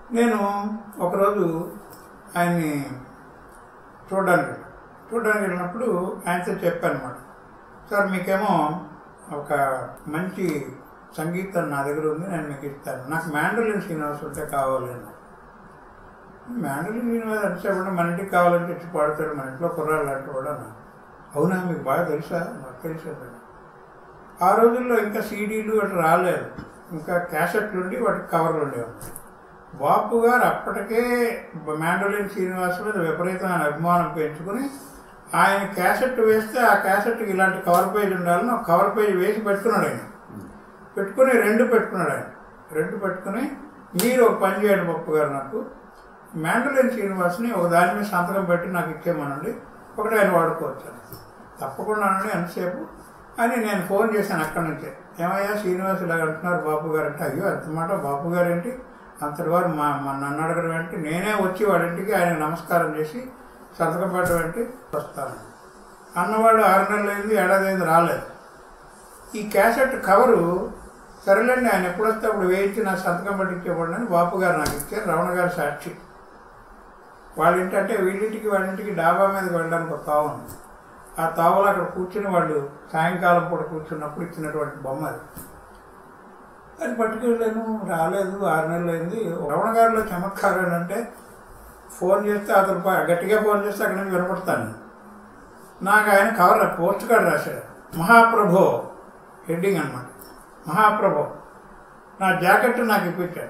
నేను ఒకరోజు ఆయన్ని చూడడానికి వెళ్ళాను. చూడడానికి వెళ్ళినప్పుడు ఆయనతో చెప్పాను అనమాట సార్ మీకేమో ఒక మంచి సంగీతం నా దగ్గర ఉంది నేను మీకు ఇస్తాను నాకు మ్యాండలిన్ శ్రీనివాస్ ఉంటే కావాలి అన్నారు మ్యాండలిన్ శ్రీనివాస్ అంటే చెప్పండి మన ఇంటికి కావాలంటే వచ్చి పాడతాడు మన ఇంట్లో కుర్రాళ్ళు అంటే కూడా అన్నారు. అవునా మీకు బాగా తెలుసా నాకు తెలుసా అన్నాడు. ఆ రోజుల్లో ఇంకా సీడీలు అటు రాలేదు ఇంకా క్యాసెట్లు ఉండి వాటికి కవర్లు ఉండేవి బాపు గారు అప్పటికే మ్యాండోలిన్ శ్రీనివాస్ మీద విపరీతమైన అభిమానం పెంచుకుని ఆయన క్యాసెట్ వేస్తే ఆ క్యాసెట్కి ఇలాంటి కవర్ పేజ్ ఉండాలని ఒక కవర్ పేజ్ వేసి పెట్టుకున్నాడు ఆయన పెట్టుకుని రెండు పెట్టుకున్నాడు ఆయన రెండు పెట్టుకుని మీరు ఒక పని చేయండి పప్పు గారు నాకు మ్యాండోలిన్ శ్రీనివాస్ని ఒక దాని మీద సంతకం పెట్టి నాకు ఇచ్చేయమనండి ఒకటి ఆయన వాడుకోవచ్చు అని. తప్పకుండా అనండి ఎంతసేపు అని నేను ఫోన్ చేశాను అక్కడి నుంచే ఏమయ్యా శ్రీనివాస్ ఇలా అంటున్నారు బాపు గారు అంటే అయ్యో అంత మాట బాపు గారు ఏంటి అంతటి వారు మా మా నన్ను అడగడం ఏంటి నేనే వచ్చి వాళ్ళ ఇంటికి ఆయన నమస్కారం చేసి సంతకం పెట్టడం ఏంటి వస్తాను అన్నవాడు ఆరు నెలలు అయింది ఏడాది అయింది రాలేదు ఈ క్యాసెట్ కవరు సరేలేండి ఆయన ఎప్పుడు వస్తే అప్పుడు వేయించి నా సంతకం పట్టించేవాడిని అని బాపు గారు నాకు ఇచ్చారు రమణ గారు సాక్షి వాళ్ళ ఇంటి అంటే వీళ్ళింటికి వాళ్ళ ఇంటికి డాబా మీదకి వెళ్ళడానికి ఒక తావు ఉంది ఆ తావులో అక్కడ కూర్చుని వాళ్ళు సాయంకాలం పూట కూర్చున్నప్పుడు ఇచ్చినటువంటి బొమ్మ అది అది పట్టుకెళ్ళాను రాలేదు ఆరు నెలలు అయింది రమణ గారిలో చమత్కారం ఏంటంటే ఫోన్ చేస్తే అతను ప- గట్టిగా ఫోన్ చేస్తే అక్కడి నుంచి వినపడతాను నాకు ఆయన కవర్ పోస్ట్ కార్డ్ రాశాడు మహాప్రభో హెడ్డింగ్ అన్నమాట మహాప్రభో నా జాకెట్ నాకు ఇప్పించాడు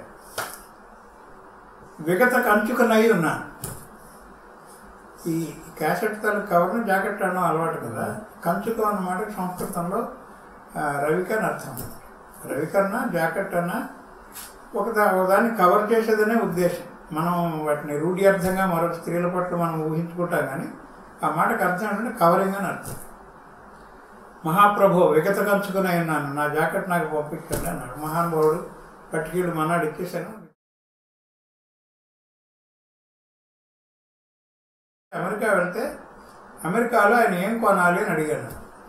విగత కంచుకనై ఉన్నాను ఈ క్యాసెట్ తల కవర్ని జాకెట్ అనడం అలవాటు కదా కంచుకం అన్నమాట సంస్కృతంలో ఆ, రవిక అని అర్థం రవికన్నా జాకెట్ అన్నా ఒక దా- ఒక దాన్ని కవర్ చేసేదనే ఉద్దేశం మనం వాటిని రూఢ్యర్థంగా మరొక స్త్రీల పట్ల మనం ఊహించుకుంటాం కానీ ఆ మాటకు అర్థం ఏంటంటే కవరింగ్ అని అర్థం మహాప్రభు విగత కంచుకుని ఉన్నాను నా జాకెట్ నాకు పంపించండి అన్నాడు మహానుభావుడు పట్టుకెళ్ళి మన్నాడు ఇచ్చేసాను అమెరికా వెళ్తే అమెరికాలో ఆయన ఏం కొనాలి అని అడిగాను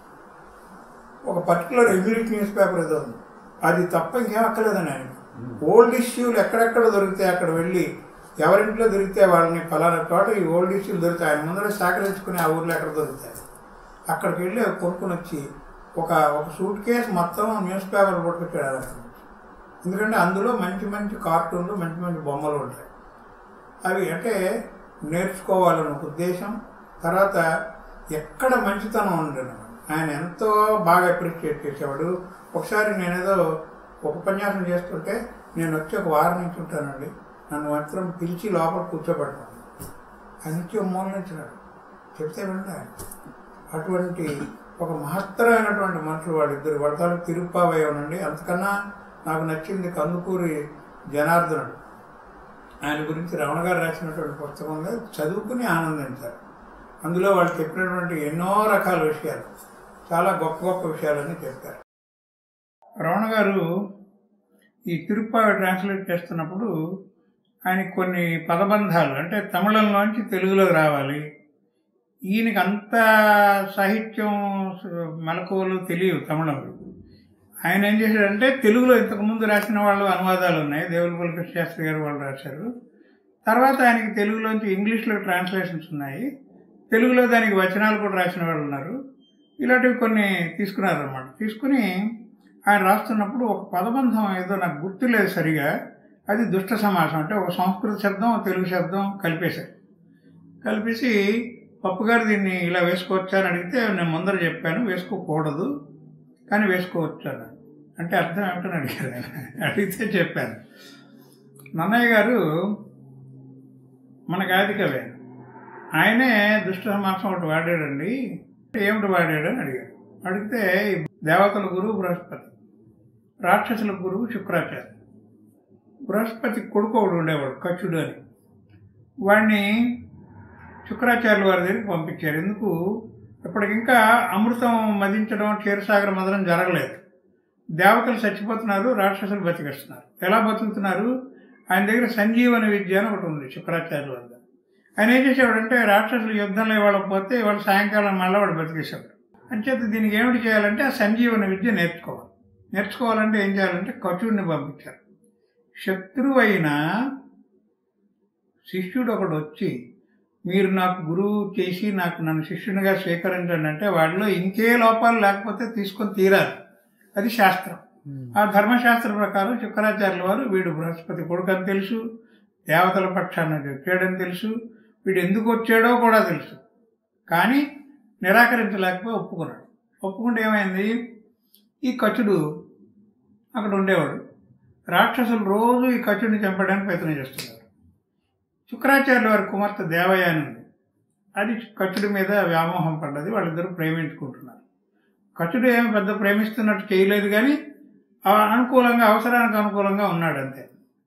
ఒక పర్టికులర్ ఇంగ్లీష్ న్యూస్ పేపర్ ఏదో ఉంది అది తప్ప ఇంకేం అక్కర్లేదని ఆయన ఓల్డ్ ఇష్యూలు ఎక్కడెక్కడ దొరికితే అక్కడ వెళ్ళి ఎవరింట్లో దొరికితే వాళ్ళని ఫలానా చోట ఈ ఓల్డ్ ఇష్యూలు దొరుకుతాయి ఆయన ముందర సేకరించుకుని ఆ ఊర్లో ఎక్కడ దొరుకుతాయి అక్కడికి వెళ్ళి అవి కొనుక్కొని వచ్చి ఒక ఒక సూట్ కేసు మొత్తం న్యూస్ పేపర్ పట్టుకొచ్చాడు ఆయన. ఎందుకంటే అందులో మంచి మంచి కార్టూన్లు మంచి మంచి బొమ్మలు ఉంటాయి అవి అంటే నేర్చుకోవాలన్న ఒక ఉద్దేశం తర్వాత ఎక్కడ మంచితనం ఉండదు ఆయన ఎంతో బాగా అప్రిషియేట్ చేసేవాడు ఒకసారి నేనేదో ఒక ఉపన్యాసం చేస్తుంటే నేను వచ్చి ఒక వారం నుంచి ఉంటానండి నన్ను మాత్రం పిలిచి లోపల కూర్చోబెట్టాను ఆయన నుంచి ఒక మూల నుంచినాడు చెప్తే వింటే ఆయన అటువంటి ఒక మహత్తరమైనటువంటి మనుషులు వాళ్ళిద్దరు వాళ్ళ తిరుప్పావయ్య ఉండండి అంతకన్నా నాకు నచ్చింది కందుకూరి జనార్దనుడు ఆయన గురించి రమణ గారు రాసినటువంటి పుస్తకం ఉంది చదువుకుని ఆనందించారు అందులో వాళ్ళు చెప్పినటువంటి ఎన్నో రకాల విషయాలు చాలా గొప్ప గొప్ప విషయాలని చెప్పారు రమణ గారు ఈ తిరుప్పావి ట్రాన్స్లేట్ చేస్తున్నప్పుడు ఆయన కొన్ని పదబంధాలు అంటే తమిళంలోంచి తెలుగులోకి రావాలి ఈయనకి అంత సాహిత్యం మెలకువలు తెలియవు తమిళంలో ఆయన ఏం చేశాడంటే తెలుగులో ఇంతకుముందు రాసిన వాళ్ళు అనువాదాలు ఉన్నాయి దేవులపల్లి కృష్ణశాస్త్రి గారు వాళ్ళు రాశారు తర్వాత ఆయనకి తెలుగులోంచి ఇంగ్లీష్లో ట్రాన్స్లేషన్స్ ఉన్నాయి తెలుగులో దానికి వచనాలు కూడా రాసిన వాళ్ళు ఉన్నారు ఇలాంటివి కొన్ని తీసుకున్నారన్నమాట తీసుకుని ఆయన రాస్తున్నప్పుడు ఒక పదబంధం ఏదో నాకు గుర్తులేదు సరిగా అది దుష్ట సమాసం అంటే ఒక సంస్కృత శబ్దం ఒక తెలుగు శబ్దం కలిపేశారు కలిపేసి పప్పు గారు దీన్ని ఇలా వేసుకోవచ్చా అని అడిగితే నేను ముందర చెప్పాను వేసుకోకూడదు కానీ వేసుకోవచ్చు అన్నాడు అంటే అర్థం ఏమిటని అడిగారు ఆయన అడిగితే చెప్పాను నన్నయ్య గారు మనకు ఆది కవి ఆయన. ఆయనే దుష్ట సమాసం ఒకటి వాడాడండి ఏమిటి వాడాడని అడిగాడు అడిగితే దేవతల గురువు బృహస్పతి రాక్షసుల గురువు శుక్రాచార్య బృహస్పతి కొడుకు ఒకడు ఉండేవాడు కచ్చుడు అని వాడిని శుక్రాచార్యుల వారి దగ్గరికి పంపించారు ఎందుకు ఇప్పటికింకా అమృతం మదించడం క్షీరసాగర మదనం జరగలేదు దేవతలు చచ్చిపోతున్నారు రాక్షసులు బతికేస్తున్నారు ఎలా బతుకుతున్నారు ఆయన దగ్గర సంజీవని విద్య అని ఒకటి ఉంది శుక్రాచార్యుల వద్ద ఆయన ఏం చేసేవాడంటే రాక్షసులు యుద్ధంలో ఇవాళ పోతే ఇవాళ సాయంకాలం మళ్ళీ వాడు బతికేసేవాడు అంచేత దీనికి ఏమిటి చేయాలంటే ఆ సంజీవన విద్య నేర్చుకోవాలి నేర్చుకోవాలంటే ఏం చేయాలంటే కచుడిని పంపించారు శత్రువు అయినా శిష్యుడు ఒకడు వచ్చి మీరు నాకు గురువు చేసి నాకు నన్ను శిష్యునిగా స్వీకరించండి అంటే వాడిలో ఇంకే లోపాలు లేకపోతే తీసుకొని తీరాలి అది శాస్త్రం ఆ ధర్మశాస్త్ర ప్రకారం శుక్రాచార్యుల వారు వీడు బృహస్పతి కొడుకు అని తెలుసు దేవతల పక్షాన వచ్చాడని తెలుసు వీడు ఎందుకు వచ్చాడో కూడా తెలుసు కానీ నిరాకరించలేకపోయి ఒప్పుకున్నాడు ఒప్పుకుంటే ఏమైంది ఈ కచుడు అక్కడ ఉండేవాడు రాక్షసులు రోజు ఈ కచుడిని చంపడానికి ప్రయత్నం చేస్తున్నారు శుక్రాచార్యుల వారి కుమార్తె దేవయ్య అని ఉంది అది కచుడి మీద వ్యామోహం పడ్డది వాళ్ళిద్దరూ ప్రేమించుకుంటున్నారు కచుడు ఏమి పెద్ద ప్రేమిస్తున్నట్టు చేయలేదు కానీ ఆ అనుకూలంగా అవసరానికి అనుకూలంగా ఉన్నాడు అంతే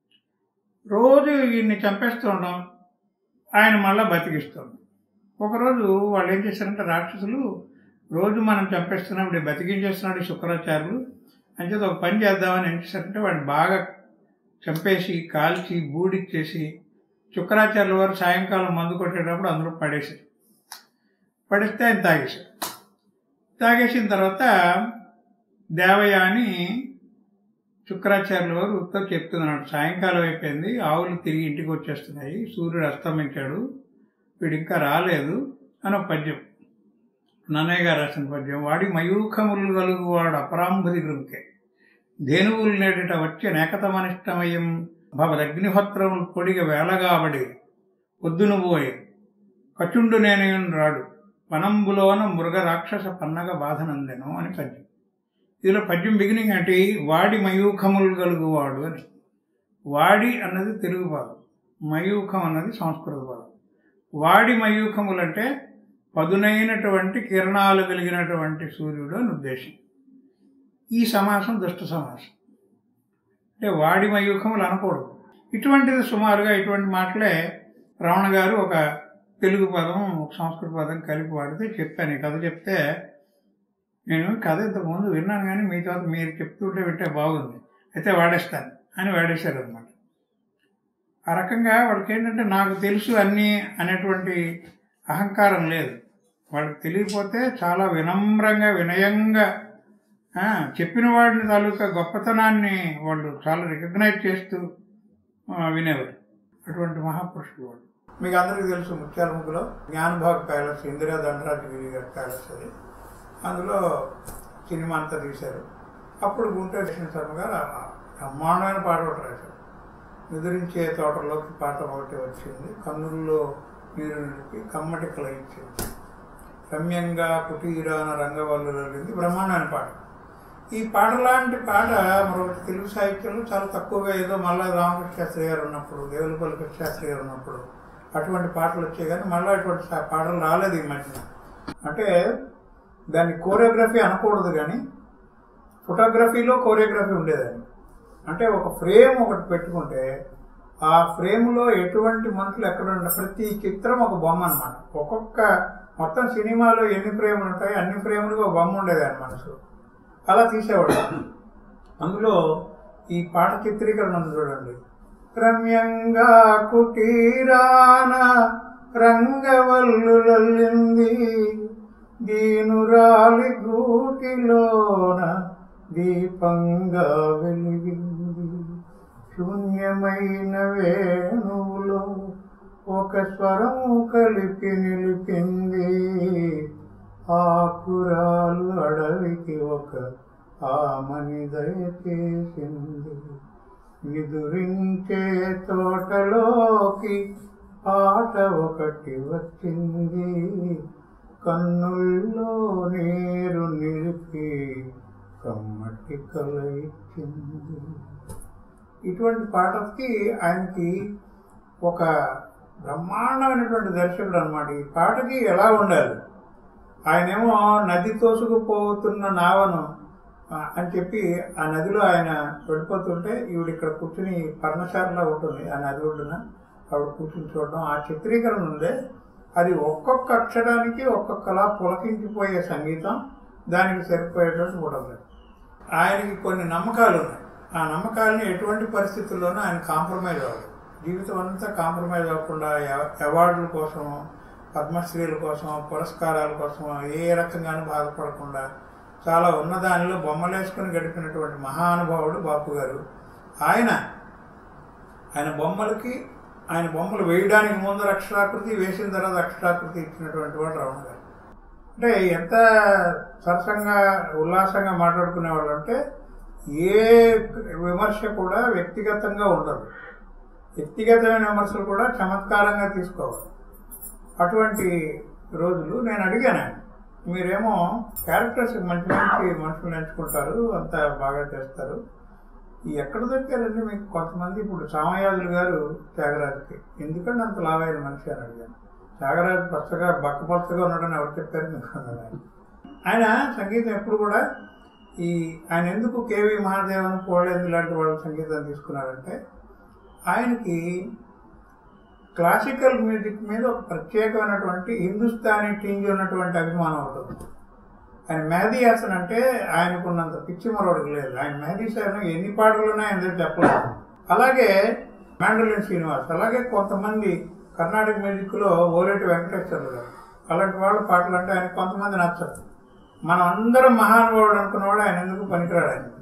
రోజు ఈయన్ని చంపేస్తూ ఉండడం ఆయన మళ్ళీ బతికిస్తుంది ఒకరోజు వాళ్ళు ఏం చేశారంటే రాక్షసులు రోజు మనం చంపేస్తున్నాం ఇప్పుడు బతికించేస్తున్నాడు ఈ శుక్రాచార్యులు అంచేత ఒక పని చేద్దామని ఏం చేశారంటే వాడిని బాగా చంపేసి కాల్చి బూడిచ్చేసి శుక్రాచార్యుల వారు సాయంకాలం మందు కొట్టేటప్పుడు అందులో పడేశారు పడేస్తే ఆయన తాగేశారు తాగేసిన తర్వాత దేవయ్య అని శుక్రాచార్యుల వారు ఉత్తరం చెప్తున్నాడు సాయంకాలం అయిపోయింది ఆవులు తిరిగి ఇంటికి వచ్చేస్తున్నాయి సూర్యుడు అస్తమించాడు వీడు ఇంకా రాలేదు అని ఒక పద్యం నన్నయ్య గారు రాసిన పద్యం వాడి మయూఖములు గలుగు వాడు అపరాంబుది గృంకే ధేనువులు నేడిట వచ్చి నేకతమనిష్టమయం భవదగ్నిహోత్రములు పొడిగ వేలగాబడి పొద్దును పోయే కచుండు నేను రాడు వనంబులోన మృగ రాక్షస పన్నగ బాధనందెను అని పద్యం ఇందులో పద్యం బిగినింగ్ అంటే వాడి మయూఖములు గలుగువాడు అని వాడి అన్నది తెలుగు పదం మయూఖం అన్నది సంస్కృత పదం వాడి మయూఖములు అంటే పదునైనటువంటి కిరణాలు కలిగినటువంటి సూర్యుడు అని ఉద్దేశం ఈ సమాసం దుష్ట సమాసం అంటే వాడి మయూఖములు అనకూడదు ఇటువంటిది సుమారుగా ఇటువంటి మాటలే రమణ గారు ఒక తెలుగు పదం ఒక సంస్కృత పదం కలిపి వాడితే చెప్పాను ఈ కథ చెప్తే నేను కథ ఇంతకుముందు విన్నాను కానీ మీ తర్వాత మీరు చెప్తుంటే వింటే బాగుంది అయితే వాడేస్తాను అని వాడేశారు అనమాట ఆ రకంగా వాళ్ళకి ఏంటంటే నాకు తెలుసు అన్నీ అనేటువంటి అహంకారం లేదు వాళ్ళకి తెలియకపోతే చాలా వినమ్రంగా వినయంగా ఆ, చెప్పిన వాడిని తాలూకా గొప్పతనాన్ని వాళ్ళు చాలా రికగ్నైజ్ చేస్తూ ఆ, వినేవారు అటువంటి మహాపురుషులు వాళ్ళు మీకు అందరికీ తెలుసు ముత్యాలముఖలో జ్ఞానభాగ్ ప్యాలెస్ ఇందిరా దండరాజగిరి గారి ప్యాలెస్ అది అందులో సినిమా అంతా తీశారు అప్పుడు గుంటూరు కృష్ణ శర్మ గారు ఆ బ్రహ్మాండమైన పాట ఒకటి రాశారు నిద్రించే తోటలోకి పాట ఒకటి వచ్చింది కన్నుల్లో నీరు నిలిపి కమ్మటి కలయించింది రమ్యంగా కుటీరాన రంగవల్లులింది బ్రహ్మాండమైన పాట ఈ పాట లాంటి పాట మరొకటి తెలుగు సాహిత్యంలో చాలా తక్కువగా ఏదో మళ్ళా రామకృష్ణ శాస్త్రి గారు ఉన్నప్పుడు దేవులపల్లి కృష్ణ శాస్త్రి గారు ఉన్నప్పుడు అటువంటి పాటలు వచ్చాయి కానీ మళ్ళీ అటువంటి సా- పాటలు రాలేదు ఈ మధ్యన అంటే దాన్ని కోరియోగ్రఫీ అనకూడదు కానీ ఫోటోగ్రఫీలో కోరియోగ్రఫీ ఉండేదాన్ని అంటే ఒక ఫ్రేమ్ ఒకటి పెట్టుకుంటే ఆ ఫ్రేమ్లో ఎటువంటి మనుషులు ఎక్కడ ఉంటారు ప్రతి చిత్రం ఒక బొమ్మ అనమాట ఒక్కొక్క మొత్తం సినిమాలో ఎన్ని ఫ్రేములు ఉంటాయి అన్ని ఫ్రేములుగా ఒక బొమ్మ ఉండేదాన్ని మనసు అలా తీసేవాడు అందులో ఈ పాట చిత్రీకరణ ఉంది చూడండి రమ్యంగా కుటీరాన రంగవల్లులల్లింది దీనురాలి గూటిలోన దీపంగా వెలిగింది శూన్యమైన వేణువులో ఒక స్వరం కలిపి నిలిపింది ఆకురాలు అడవికి ఒక ఆమని దయచేసింది నిదురించే తోటలోకి పాట ఒకటి వచ్చింది కన్నుల్లో నీరు నిలిపి కమ్మటి కల ఇచ్చింది ఇటువంటి పాటకి ఆయనకి ఒక బ్రహ్మాండమైనటువంటి దర్శకుడు అనమాట ఈ పాటకి ఎలా ఉండాలి ఆయనేమో నది తోసుకుపోతున్న నావను ఆ, అని చెప్పి ఆ నదిలో ఆయన వెళ్ళిపోతుంటే ఈవిడ ఇక్కడ కూర్చుని పర్ణశాలలో ఉంటుంది ఆ నది ఒడ్డున ఆవిడ కూర్చుని చూడడం ఆ చిత్రీకరణ ఉందే అది ఒక్కొక్క అక్షరానికి ఒక్కొక్కలా పులకించిపోయే సంగీతం దానికి సరిపోయేటువంటి ఫోటోగ్రఫీ ఆయనకి కొన్ని నమ్మకాలు ఉన్నాయి ఆ నమ్మకాలని ఎటువంటి పరిస్థితుల్లోనూ ఆయన కాంప్రమైజ్ అవ్వదు జీవితం అంతా కాంప్రమైజ్ అవ్వకుండా ఎవ- అవార్డుల కోసం పద్మశ్రీల కోసం పురస్కారాల కోసం ఏ రకంగానూ బాధపడకుండా చాలా ఉన్నదానిలో బొమ్మలేసుకుని గడిపినటువంటి మహానుభావుడు బాపు గారు ఆయన ఆయన బొమ్మలకి ఆయన బొమ్మలు వేయడానికి ముందర అక్షరాకృతి వేసిన తర్వాత అక్షరాకృతి ఇచ్చినటువంటి వాడు రమణ గారు అంటే ఎంత సరసంగా ఉల్లాసంగా మాట్లాడుకునే వాళ్ళు అంటే ఏ విమర్శ కూడా వ్యక్తిగతంగా ఉండదు వ్యక్తిగతమైన విమర్శలు కూడా చమత్కారంగా తీసుకోవాలి అటువంటి రోజులు నేను అడిగాను ఆయన మీరేమో క్యారెక్టర్స్ మంచి మంచి మనుషులు ఎంచుకుంటారు అంత బాగా చేస్తారు ఈ ఎక్కడ దొరికారండి మీకు కొంతమంది ఇప్పుడు సామయాజులు గారు త్యాగరాజుకి ఎందుకంటే అంత లావైన మనిషి అని అడిగాను త్యాగరాజు పచ్చగా బక్క పచ్చగా ఉన్నాడని ఎవరు చెప్పారు మీకు అన్నాను ఆయన. ఆయన సంగీతం ఎప్పుడు కూడా ఈ ఆయన ఎందుకు కేవి మహాదేవన్ పోలేంది లాంటి వాళ్ళ సంగీతం తీసుకున్నారంటే ఆయనకి క్లాసికల్ మ్యూజిక్ మీద ఒక ప్రత్యేకమైనటువంటి హిందుస్థానీ టింజ్ ఉన్నటువంటి అభిమానం ఉంటుంది ఆయన మెహదీ హాసన్ అంటే ఆయనకున్నంత పిచ్చి మరొకటి లేదు ఆయన మెహదీ హాసన్ ఎన్ని పాటలు ఉన్నాయో ఆయన దగ్గర చెప్పలేదు అలాగే మ్యాండలిన్ శ్రీనివాస్ అలాగే కొంతమంది కర్ణాటక మ్యూజిక్లో ఓలేటి వెంకటేశ్వర్లు గారు అలాంటి వాళ్ళ పాటలు అంటే ఆయన కొంతమంది నచ్చదు మనం అందరం మహానుభావుడు అనుకున్నవాడు ఆయన ఎందుకు పనికిరాడు ఆయన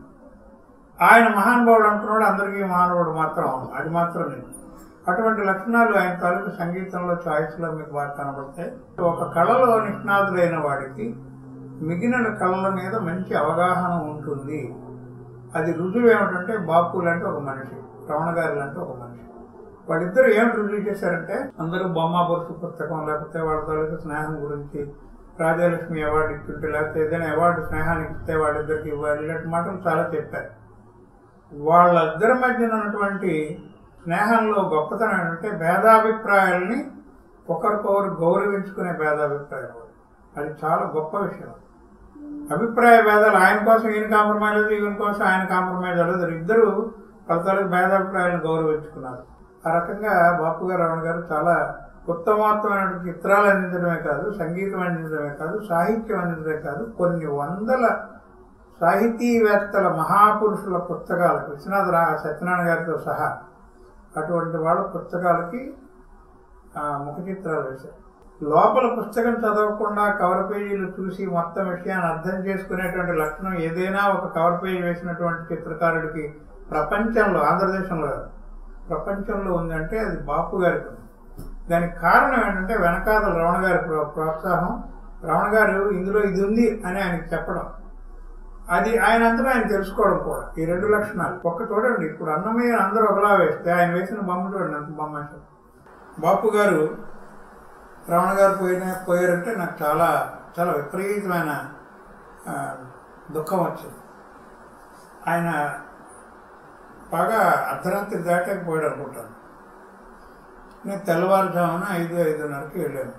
ఆయన మహానుభావుడు అనుకున్నాడు అందరికీ మహానుభావుడు మాత్రం అవును అది మాత్రం లేదు అటువంటి లక్షణాలు ఆయన తాలూకు సంగీతంలో చాయిస్లో మీకు బాగా కనబడతాయి ఒక కళలో నిష్ణాతులైన వాడికి మిగిలిన కళల మీద మంచి అవగాహన ఉంటుంది అది రుజువు ఏమిటంటే బాపు లాంటి ఒక మనిషి రమణ గారి లాంటి ఒక మనిషి వాళ్ళిద్దరు ఏమిటి రుజువు చేశారంటే అందరూ బొమ్మ బొరుసు పుస్తకం లేకపోతే వాళ్ళ తాలూకు స్నేహం గురించి రాజాలక్ష్మి అవార్డు ఇచ్చుంటే లేకపోతే ఏదైనా అవార్డు స్నేహానికి ఇస్తే వాళ్ళిద్దరికి ఇవ్వాలి ఇలాంటి మాటలు చాలా చెప్పారు వాళ్ళిద్దరి మధ్యన ఉన్నటువంటి స్నేహంలో గొప్పతనం ఏంటంటే భేదాభిప్రాయాల్ని ఒకరికొకరు గౌరవించుకునే భేదాభిప్రాయం అది చాలా గొప్ప విషయం అభిప్రాయ భేదాలు ఆయన కోసం ఈయన కాంప్రమైజ్ లేదు ఈయన కోసం ఆయన కాంప్రమైజ్ అవ్వలేదు ఇద్దరు ఫలితాలకు భేదాభిప్రాయాలను గౌరవించుకున్నారు ఆ రకంగా బాపు గారు రమణ గారు చాలా ఉత్తమోత్తమైన చిత్రాలు అందించడమే కాదు సంగీతం అందించడమే కాదు సాహిత్యం అందించడమే కాదు కొన్ని వందల సాహితీవేత్తల మహాపురుషుల పుస్తకాలు విశ్వనాథ రా సత్యనారాయణ గారితో సహా అటువంటి వాళ్ళ పుస్తకాలకి ఆ, ముఖ చిత్రాలు వేశారు లోపల పుస్తకం చదవకుండా కవర్ పేజీలు చూసి మొత్తం విషయాన్ని అర్థం చేసుకునేటువంటి లక్షణం ఏదైనా ఒక కవర్ పేజీ వేసినటువంటి చిత్రకారుడికి ప్రపంచంలో ఆంధ్రదేశంలో కాదు, ప్రపంచంలో ఉందంటే అది బాపు గారికి ఉంది. దానికి కారణం ఏంటంటే వెనకాతల రమణ గారి ప్రో- ప్రోత్సాహం రమణ గారు ఇందులో ఇది ఉంది అని ఆయనకి చెప్పడం అది ఆయన అంతటా ఆయన తెలుసుకోవడం కూడా ఈ రెండు లక్షణాలు ఒక్క చూడండి ఇప్పుడు అన్నమయ్య అందరూ ఒకలా వేస్తే ఆయన వేసిన బొమ్మ చూడండి అంత బొమ్మ వేశారు. బాపు గారు రమణ గారు పోయిన పోయారంటే నాకు చాలా చాలా విపరీతమైన ఆ, దుఃఖం వచ్చింది ఆయన బాగా అర్ధరాత్రి దాటాక పోయాడు అనుకుంటాను నేను తెల్లవారుజామున ఐదు ఐదున్నరకి వెళ్ళాను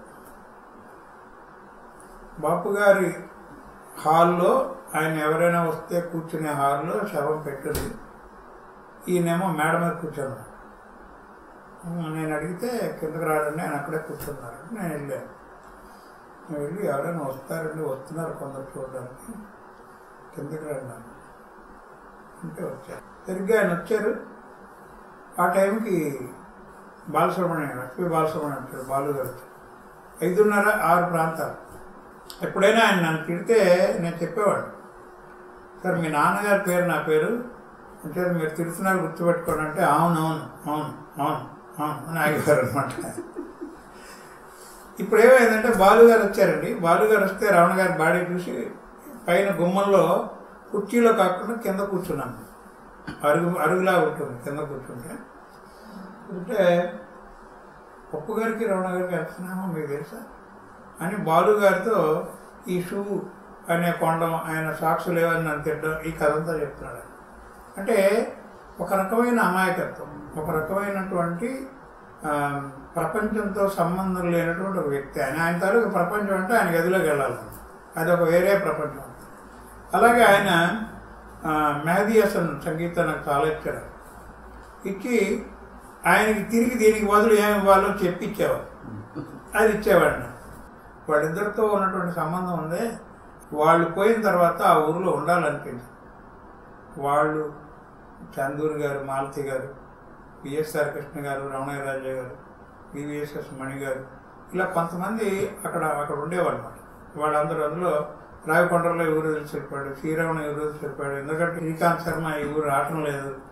బాపు గారి హాల్లో ఆయన ఎవరైనా వస్తే కూర్చునే హాల్లో శవం పెట్టింది ఈయనేమో మేడ మీద కూర్చున్నాడు నేను అడిగితే కిందకి రాడండి ఆయన అక్కడే కూర్చున్నారు నేను వెళ్ళాను నేను వెళ్ళి ఎవరైనా వస్తారండి వస్తున్నారు కొందరు చూడడానికి కిందకి రండి అన్నాను. అంటే వచ్చారు సరిగ్గా ఆయన వచ్చారు ఆ టైంకి బాలసుబ్రహ్మణ్యం లక్ష్మీ బాలసుబ్రహ్మణ్యం వచ్చారు బాలు గారు వచ్చారు ఐదున్నర ఆరు ప్రాంతాలు ఎప్పుడైనా ఆయన నన్ను తిడితే నేను చెప్పేవాడు సార్ మీ నాన్నగారి పేరు నా పేరు అంటే మీరు తిడుతున్నారు గుర్తుపెట్టుకోండి అంటే అవును అవును అవును అవును అవును అని ఆగేవారు అనమాట ఇప్పుడు ఏమైందంటే బాలు గారు వచ్చారండి బాలు గారు వస్తే రమణ గారి బాడీ చూసి పైన గుమ్మంలో కుర్చీలో కాకుండా కింద కూర్చున్నాను అరుగు అరుగులా ఉంటుంది కింద కూర్చుంటే అంటే పప్పు గారికి రమణ గారికి వెళ్తున్నామో మీకు తెలుసా అని బాలు గారితో ఈ షూ అనే కొండం ఆయన సాక్షులు లేవని నన్ను తిట్టడం ఈ కథ అంతా చెప్తున్నాడు ఆయన. అంటే ఒక రకమైన అమాయకత్వం ఒక రకమైనటువంటి ఆ, ప్రపంచంతో సంబంధం లేనటువంటి ఒక వ్యక్తి ఆయన ఆయన తాలూకు ప్రపంచం అంటే ఆయన గదిలోకి వెళ్ళాలి అది ఒక వేరే ప్రపంచం అలాగే ఆయన ఆ, మెహదీ హసన్ సంగీతం నాకు చాలా ఇచ్చాడు ఇచ్చి ఆయనకి తిరిగి దీనికి బదులు ఏమి ఇవ్వాలో చెప్పి ఇచ్చేవాడు అది ఇచ్చేవాడు నాకు. వాళ్ళిద్దరితో ఉన్నటువంటి సంబంధం ఉందే వాళ్ళు పోయిన తర్వాత ఆ ఊరిలో ఉండాలనిపించింది వాళ్ళు చందూరి గారు మాలతి గారు విఎస్ఆర్ కృష్ణ గారు రమణయ్యరాజు గారు వివిఎస్ఎస్ మణి గారు ఇలా కొంతమంది అక్కడ అక్కడ ఉండేవాళ్ళు అన్నమాట వాళ్ళందరూ అందులో రావికొండలో ఈ ఊరు తెలిసి చెప్పాడు శ్రీరామణ ఈ ఊరు తెలిసి చెప్పాడు ఎందుకంటే శ్రీకాంత్ శర్మ ఈ ఊరు రావటం లేదు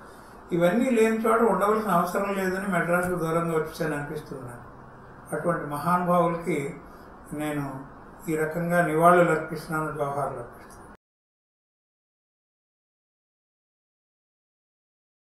ఇవన్నీ లేని చోట ఉండవలసిన అవసరం లేదని మెడ్రాస్కు దూరంగా వచ్చాను అనిపిస్తుంది నాకు అటువంటి మహానుభావులకి నేను ఈ రకంగా నివాళులు అర్పిస్తున్నాను జవహర్లు అర్పిస్తున్నాను